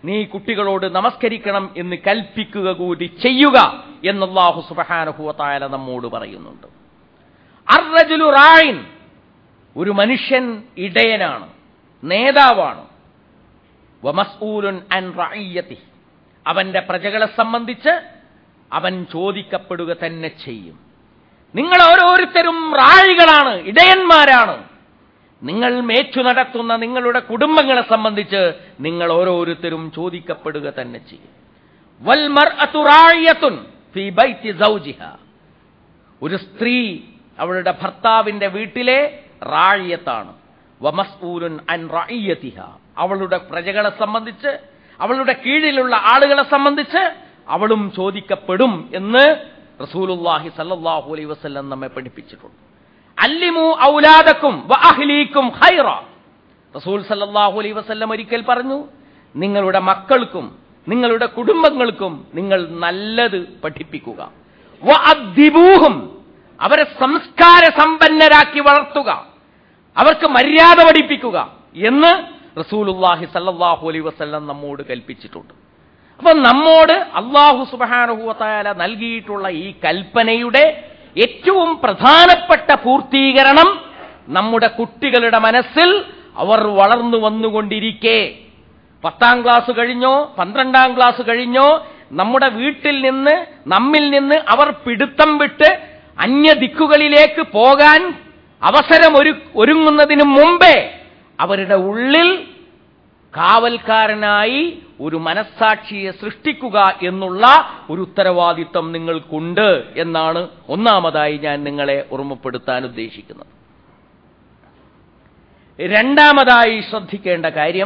നീ കുട്ടികളോട് നമസ്കരിക്കണം എന്ന് കൽപ്പിക്കുക കൂടി ചെയ്യുക എന്നല്ലാഹു സുബഹാനുഭവത്തായ നമ്മോട് പറയുന്നുണ്ട് അർറജുലു റായിൻ ഒരു മനുഷ്യൻ ഇടയനാണ് നേതാവാണ് വമസ്ഊലുൻ അൻ റഅയ്യതി അവന്റെ പ്രജകളെ സംബന്ധിച്ച് അവൻ ചോദിക്കപ്പെടുക തന്നെ ചെയ്യും നിങ്ങൾ ഓരോരുത്തരും റാഴികളാണ് ഇടയന്മാരാണ് നിങ്ങൾ മേച്ചു നടത്തുന്ന നിങ്ങളുടെ കുടുംബങ്ങളെ സംബന്ധിച്ച് നിങ്ങൾ ഓരോരുത്തരും ചോദിക്കപ്പെടുക തന്നെ ചെയ്യും വൽമർഅതു റായിയത്തുൻ ഫീ ബൈത്തി സൗജിഹ ഒരു സ്ത്രീ അവളുടെ ഭർത്താവിന്റെ വീട്ടിലെ റാഴിയത്താണ് വമസ്ഊലുൻ അൻ റഅയ്യതിഹ അവളുടെ പ്രജകളെ സംബന്ധിച്ച് അവളുടെ കീഴിലുള്ള ആളുകളെ സംബന്ധിച്ച് അവളും ചോദിക്കപ്പെടും എന്ന് റസൂലുള്ളാഹി സല്ലല്ലാഹു അലൈഹി വസല്ലം നമ്മെ പഠിപ്പിച്ചിട്ടുണ്ട് അല്ലിമു ഔലാദക്കും വഅഹ്ലീക്കും ഖൈറ റസൂൽ സല്ലല്ലാഹു അലൈഹി വസല്ലം ഒരിക്കൽ പറഞ്ഞു നിങ്ങളുടെ മക്കൾക്കും നിങ്ങളുടെ കുടുംബങ്ങൾക്കും നിങ്ങൾ നല്ലത് പഠിപ്പിക്കുക വഅദ്ദിബൂഹും അവരെ സംസ്കാര സമ്പന്നരാക്കി വളർത്തുക അവർക്ക് മര്യാദ പഠിപ്പിക്കുക എന്ന് റസൂലുള്ളാഹി സല്ലല്ലാഹു അലൈഹി വസല്ലം നമ്മോട് കൽപ്പിച്ചിട്ടുണ്ട് അപ്പൊ നമ്മോട് അള്ളാഹു സുബാനുഹുവത്തായ നൽകിയിട്ടുള്ള ഈ കൽപ്പനയുടെ ഏറ്റവും പ്രധാനപ്പെട്ട പൂർത്തീകരണം നമ്മുടെ കുട്ടികളുടെ മനസ്സിൽ അവർ വളർന്നു വന്നുകൊണ്ടിരിക്കെ പത്താം ക്ലാസ് കഴിഞ്ഞോ പന്ത്രണ്ടാം ക്ലാസ് കഴിഞ്ഞോ നമ്മുടെ വീട്ടിൽ നിന്ന് നമ്മിൽ നിന്ന് അവർ പിടുത്തം വിട്ട് അന്യദിക്കുകളിലേക്ക് പോകാൻ അവസരം ഒരു ഒരുങ്ങുന്നതിന് മുമ്പേ അവരുടെ ഉള്ളിൽ കാവൽക്കാരനായി ഒരു മനസ്സാക്ഷിയെ സൃഷ്ടിക്കുക എന്നുള്ള ഒരു ഉത്തരവാദിത്വം നിങ്ങൾക്കുണ്ട് എന്നാണ് ഒന്നാമതായി ഞാൻ നിങ്ങളെ ഓർമ്മപ്പെടുത്താൻ ഉദ്ദേശിക്കുന്നത് രണ്ടാമതായി ശ്രദ്ധിക്കേണ്ട കാര്യം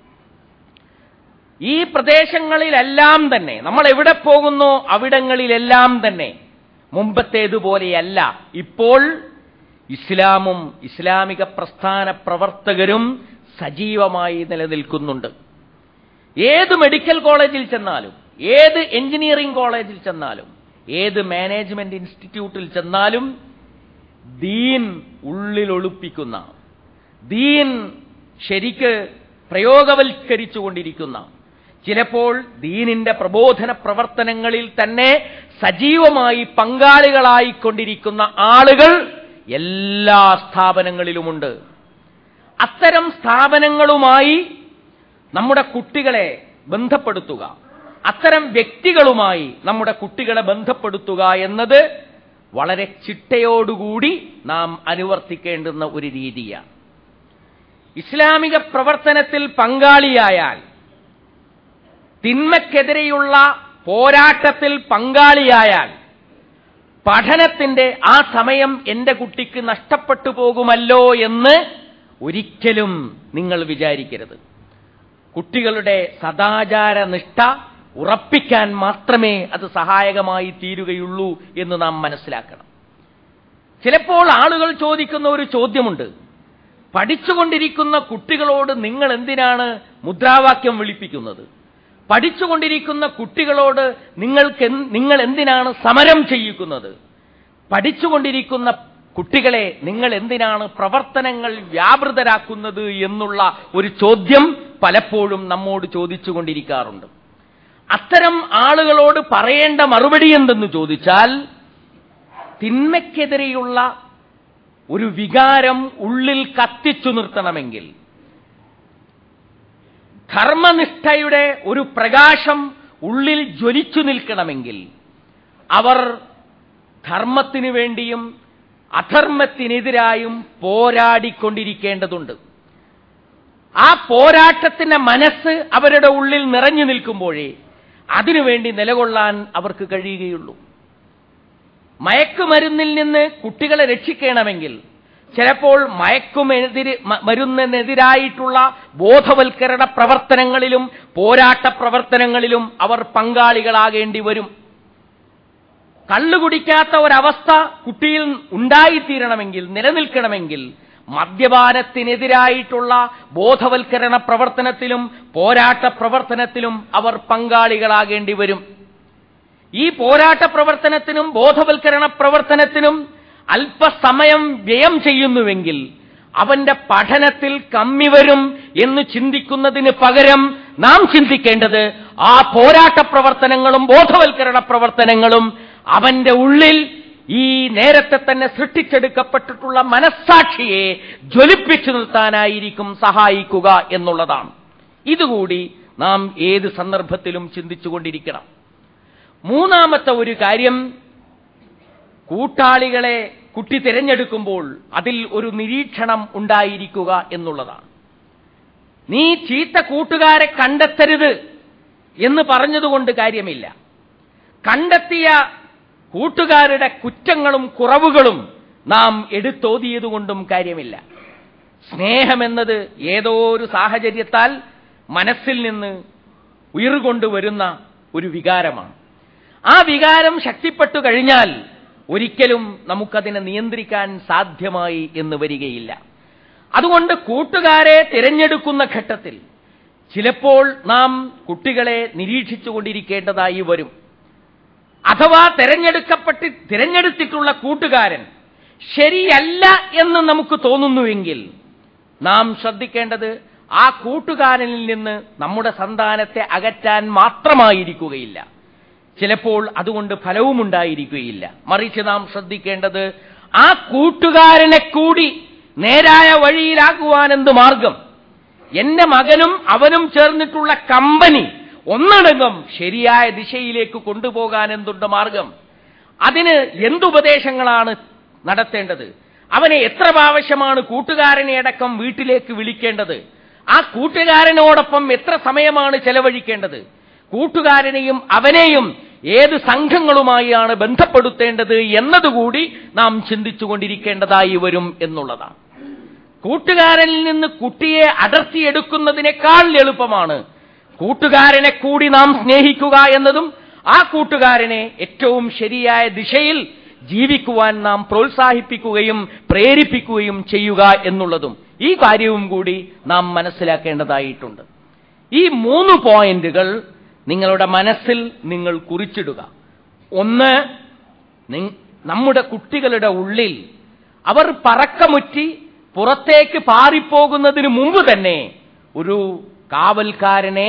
ഈ പ്രദേശങ്ങളിലെല്ലാം തന്നെ നമ്മൾ എവിടെ പോകുന്നോ അവിടങ്ങളിലെല്ലാം തന്നെ മുമ്പത്തേതുപോലെയല്ല ഇപ്പോൾ ഇസ്ലാമും ഇസ്ലാമിക പ്രസ്ഥാന പ്രവർത്തകരും സജീവമായി നിലനിൽക്കുന്നുണ്ട് ഏത് മെഡിക്കൽ കോളേജിൽ ചെന്നാലും ഏത് എഞ്ചിനീയറിംഗ് കോളേജിൽ ചെന്നാലും ഏത് മാനേജ്മെന്റ് ഇൻസ്റ്റിറ്റ്യൂട്ടിൽ ചെന്നാലും ദീൻ ഉള്ളിൽ ഒളിപ്പിക്കുന്ന ദീൻ ശരിക്ക് പ്രയോഗവൽക്കരിച്ചുകൊണ്ടിരിക്കുന്ന ചിലപ്പോൾ ദീനിന്റെ പ്രബോധന പ്രവർത്തനങ്ങളിൽ തന്നെ സജീവമായി പങ്കാളികളായിക്കൊണ്ടിരിക്കുന്ന ആളുകൾ എല്ലാ സ്ഥാപനങ്ങളിലുമുണ്ട് അത്തരം സ്ഥാപനങ്ങളുമായി നമ്മുടെ കുട്ടികളെ ബന്ധപ്പെടുത്തുക അത്തരം വ്യക്തികളുമായി നമ്മുടെ കുട്ടികളെ ബന്ധപ്പെടുത്തുക എന്നത് വളരെ ചിട്ടയോടുകൂടി നാം അനുവർത്തിക്കേണ്ടുന്ന ഒരു രീതിയാണ് ഇസ്ലാമിക പ്രവർത്തനത്തിൽ പങ്കാളിയായാൽ തിന്മക്കെതിരെയുള്ള പോരാട്ടത്തിൽ പങ്കാളിയായാൽ പഠനത്തിന്റെ ആ സമയം എന്റെ കുട്ടിക്ക് നഷ്ടപ്പെട്ടു പോകുമല്ലോ എന്ന് ഒരിക്കലും നിങ്ങൾ വിചാരിക്കരുത് കുട്ടികളുടെ സദാചാര നിഷ്ഠ ഉറപ്പിക്കാൻ മാത്രമേ അത് സഹായകമായി തീരുകയുള്ളൂ എന്ന് നാം മനസ്സിലാക്കണം ചിലപ്പോൾ ആളുകൾ ചോദിക്കുന്ന ഒരു ചോദ്യമുണ്ട് പഠിച്ചുകൊണ്ടിരിക്കുന്ന കുട്ടികളോട് നിങ്ങൾ എന്തിനാണ് മുദ്രാവാക്യം വിളിപ്പിക്കുന്നത് പഠിച്ചുകൊണ്ടിരിക്കുന്ന കുട്ടികളോട് നിങ്ങൾക്ക് നിങ്ങൾ എന്തിനാണ് സമരം ചെയ്യിക്കുന്നത് പഠിച്ചുകൊണ്ടിരിക്കുന്ന കുട്ടികളെ നിങ്ങൾ എന്തിനാണ് പ്രവർത്തനങ്ങൾ വ്യാപൃതരാക്കുന്നത് എന്നുള്ള ഒരു ചോദ്യം പലപ്പോഴും നമ്മോട് ചോദിച്ചുകൊണ്ടിരിക്കാറുണ്ട് അത്തരം ആളുകളോട് പറയേണ്ട മറുപടി എന്തെന്ന് ചോദിച്ചാൽ തിന്മയ്ക്കെതിരെയുള്ള ഒരു വികാരം ഉള്ളിൽ കത്തിച്ചു നിർത്തണമെങ്കിൽ ധർമ്മനിഷ്ഠയുടെ ഒരു പ്രകാശം ഉള്ളിൽ ജ്വലിച്ചു നിൽക്കണമെങ്കിൽ അവർ ധർമ്മത്തിനു വേണ്ടിയും അധർമ്മത്തിനെതിരായും പോരാടിക്കൊണ്ടിരിക്കേണ്ടതുണ്ട് ആ പോരാട്ടത്തിന്റെ മനസ്സ് അവരുടെ ഉള്ളിൽ നിറഞ്ഞു നിൽക്കുമ്പോഴേ അതിനുവേണ്ടി നിലകൊള്ളാൻ അവർക്ക് കഴിയുകയുള്ളൂ മയക്കുമരുന്നിൽ നിന്ന് കുട്ടികളെ രക്ഷിക്കണമെങ്കിൽ ചിലപ്പോൾ മയക്കുമെതിര് മരുന്നിനെതിരായിട്ടുള്ള ബോധവൽക്കരണ പ്രവർത്തനങ്ങളിലും പോരാട്ട പ്രവർത്തനങ്ങളിലും അവർ പങ്കാളികളാകേണ്ടി വരും കള്ളുകുടിക്കാത്ത ഒരവസ്ഥ കുട്ടിയിൽ ഉണ്ടായിത്തീരണമെങ്കിൽ നിലനിൽക്കണമെങ്കിൽ മദ്യപാനത്തിനെതിരായിട്ടുള്ള ബോധവൽക്കരണ പ്രവർത്തനത്തിലും പോരാട്ട പ്രവർത്തനത്തിലും അവർ പങ്കാളികളാകേണ്ടി വരും ഈ പോരാട്ട പ്രവർത്തനത്തിനും ബോധവൽക്കരണ പ്രവർത്തനത്തിനും അല്പസമയം വ്യയം ചെയ്യുന്നുവെങ്കിൽ അവന്റെ പഠനത്തിൽ കമ്മി വരും എന്ന് ചിന്തിക്കുന്നതിന് പകരം നാം ചിന്തിക്കേണ്ടത് ആ പോരാട്ട പ്രവർത്തനങ്ങളും ബോധവൽക്കരണ പ്രവർത്തനങ്ങളും അവന്റെ ഉള്ളിൽ ഈ നേരത്തെ തന്നെ സൃഷ്ടിച്ചെടുക്കപ്പെട്ടിട്ടുള്ള മനസ്സാക്ഷിയെ ജ്വലിപ്പിച്ചു നിർത്താനായിരിക്കും സഹായിക്കുക എന്നുള്ളതാണ് ഇതുകൂടി നാം ഏത് സന്ദർഭത്തിലും ചിന്തിച്ചുകൊണ്ടിരിക്കണം മൂന്നാമത്തെ ഒരു കാര്യം കൂട്ടാളികളെ കുട്ടി തിരഞ്ഞെടുക്കുമ്പോൾ അതിൽ ഒരു നിരീക്ഷണം ഉണ്ടായിരിക്കുക എന്നുള്ളതാണ് നീ ചീത്ത കൂട്ടുകാരെ കണ്ടെത്തരുത് എന്ന് പറഞ്ഞതുകൊണ്ട് കാര്യമില്ല കണ്ടെത്തിയ കൂട്ടുകാരുടെ കുറ്റങ്ങളും കുറവുകളും നാം എടുത്തോതിയതുകൊണ്ടും കാര്യമില്ല സ്നേഹമെന്നത് ഏതോ ഒരു സാഹചര്യത്താൽ മനസ്സിൽ നിന്ന് ഉയർകൊണ്ടുവരുന്ന ഒരു വികാരമാണ് ആ വികാരം ശക്തിപ്പെട്ടു കഴിഞ്ഞാൽ ഒരിക്കലും നമുക്കതിനെ നിയന്ത്രിക്കാൻ സാധ്യമായി എന്ന് വരികയില്ല അതുകൊണ്ട് കൂട്ടുകാരെ തിരഞ്ഞെടുക്കുന്ന ഘട്ടത്തിൽ ചിലപ്പോൾ നാം കുട്ടികളെ നിരീക്ഷിച്ചുകൊണ്ടിരിക്കേണ്ടതായി വരും അഥവാ തിരഞ്ഞെടുക്കപ്പെട്ട് തിരഞ്ഞെടുത്തിട്ടുള്ള കൂട്ടുകാരൻ ശരിയല്ല എന്ന് നമുക്ക് തോന്നുന്നുവെങ്കിൽ നാം ശ്രദ്ധിക്കേണ്ടത് ആ കൂട്ടുകാരനിൽ നിന്ന് നമ്മുടെ സന്താനത്തെ അകറ്റാൻ മാത്രമായിരിക്കുകയില്ല ചിലപ്പോൾ അതുകൊണ്ട് ഫലവും ഉണ്ടായിരിക്കുകയില്ല മറിച്ച് നാം ശ്രദ്ധിക്കേണ്ടത് ആ കൂട്ടുകാരനെ കൂടി നേരായ വഴിയിലാക്കുവാൻ എന്ത് മാർഗം എന്റെ മകനും അവനും ചേർന്നിട്ടുള്ള കമ്പനി ഒന്നടങ്കം ശരിയായ ദിശയിലേക്ക് കൊണ്ടുപോകാൻ എന്തുണ്ട് മാർഗം അതിന് എന്തുപദേശങ്ങളാണ് നടത്തേണ്ടത് അവനെ എത്ര പ്രാവശ്യമാണ് കൂട്ടുകാരനെ അടക്കം വീട്ടിലേക്ക് വിളിക്കേണ്ടത് ആ കൂട്ടുകാരനോടൊപ്പം എത്ര സമയമാണ് ചെലവഴിക്കേണ്ടത് കൂട്ടുകാരനെയും അവനെയും ഏത് സംഘങ്ങളുമായാണ് ബന്ധപ്പെടുത്തേണ്ടത് എന്നതുകൂടി നാം ചിന്തിച്ചുകൊണ്ടിരിക്കേണ്ടതായി വരും എന്നുള്ളതാണ് കൂട്ടുകാരനിൽ നിന്ന് കുട്ടിയെ അടർത്തിയെടുക്കുന്നതിനേക്കാൾ എളുപ്പമാണ് കൂട്ടുകാരനെ കൂടി നാം സ്നേഹിക്കുക എന്നതും ആ കൂട്ടുകാരനെ ഏറ്റവും ശരിയായ ദിശയിൽ ജീവിക്കുവാൻ നാം പ്രോത്സാഹിപ്പിക്കുകയും പ്രേരിപ്പിക്കുകയും ചെയ്യുക എന്നുള്ളതും ഈ കാര്യവും കൂടി നാം മനസ്സിലാക്കേണ്ടതായിട്ടുണ്ട് ഈ മൂന്ന് പോയിന്റുകൾ നിങ്ങളുടെ മനസ്സിൽ നിങ്ങൾ കുറിച്ചിടുക ഒന്ന് നി- നമ്മുടെ കുട്ടികളുടെ ഉള്ളിൽ അവർ പറക്കമുറ്റി പുറത്തേക്ക് പാറിപ്പോകുന്നതിന് മുമ്പ് തന്നെ ഒരു കാവൽക്കാരനെ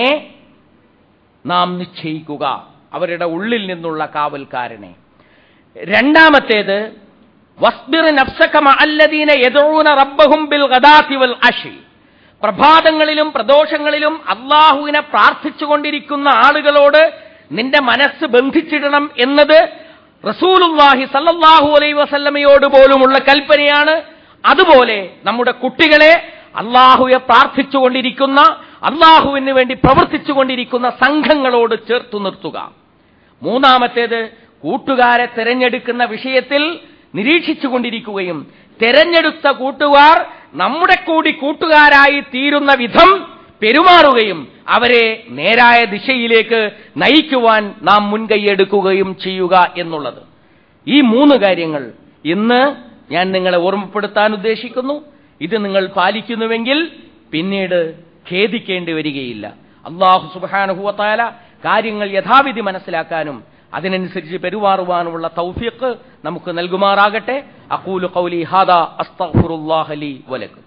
നാം നിശ്ചയിക്കുക അവരുടെ ഉള്ളിൽ നിന്നുള്ള കാവൽക്കാരനെ രണ്ടാമത്തേത് വസ്ബിർ നഫ്സക മഅല്ലദീന യദഊന റബ്ബഹും ബിൽ ഗദാതി വൽ അശി പ്രഭാതങ്ങളിലും പ്രദോഷങ്ങളിലും അള്ളാഹുവിനെ പ്രാർത്ഥിച്ചുകൊണ്ടിരിക്കുന്ന ആളുകളോട് നിന്റെ മനസ്സ് ബന്ധിച്ചിടണം എന്നത് റസൂലുല്ലാഹി സല്ലല്ലാഹു അലൈ വസല്ലമയോട് പോലുമുള്ള കൽപ്പനയാണ് അതുപോലെ നമ്മുടെ കുട്ടികളെ അള്ളാഹുവെ പ്രാർത്ഥിച്ചുകൊണ്ടിരിക്കുന്ന അള്ളാഹുവിന് വേണ്ടി പ്രവർത്തിച്ചുകൊണ്ടിരിക്കുന്ന സംഘങ്ങളോട് ചേർത്തു നിർത്തുക മൂന്നാമത്തേത് കൂട്ടുകാരെ തിരഞ്ഞെടുക്കുന്ന വിഷയത്തിൽ നിരീക്ഷിച്ചുകൊണ്ടിരിക്കുകയും തിരഞ്ഞെടുത്ത കൂട്ടുകാർ നമ്മുടെ കൂടി കൂട്ടുകാരായി തീരുന്ന വിധം പെരുമാറുകയും അവരെ നേരായ ദിശയിലേക്ക് നയിക്കുവാൻ നാം മുൻകൈയെടുക്കുകയും ചെയ്യുക എന്നുള്ളത് ഈ മൂന്ന് കാര്യങ്ങൾ ഇന്ന് ഞാൻ നിങ്ങളെ ഓർമ്മപ്പെടുത്താൻ ഉദ്ദേശിക്കുന്നു ഇത് നിങ്ങൾ പാലിക്കുന്നുവെങ്കിൽ പിന്നീട് ഖേദിക്കേണ്ടി വരികയില്ല അള്ളാഹു സുബാനുഭവത്തായ കാര്യങ്ങൾ യഥാവിധി മനസ്സിലാക്കാനും അതിനനുസരിച്ച് പെരുമാറുവാനുമുള്ള തൗഫീഖ് നമുക്ക് നൽകുമാറാകട്ടെ അഖൂലു ഖൗലി ഹാദാ അസ്തഗ്ഫിറുല്ലാഹ ലി വലക്കും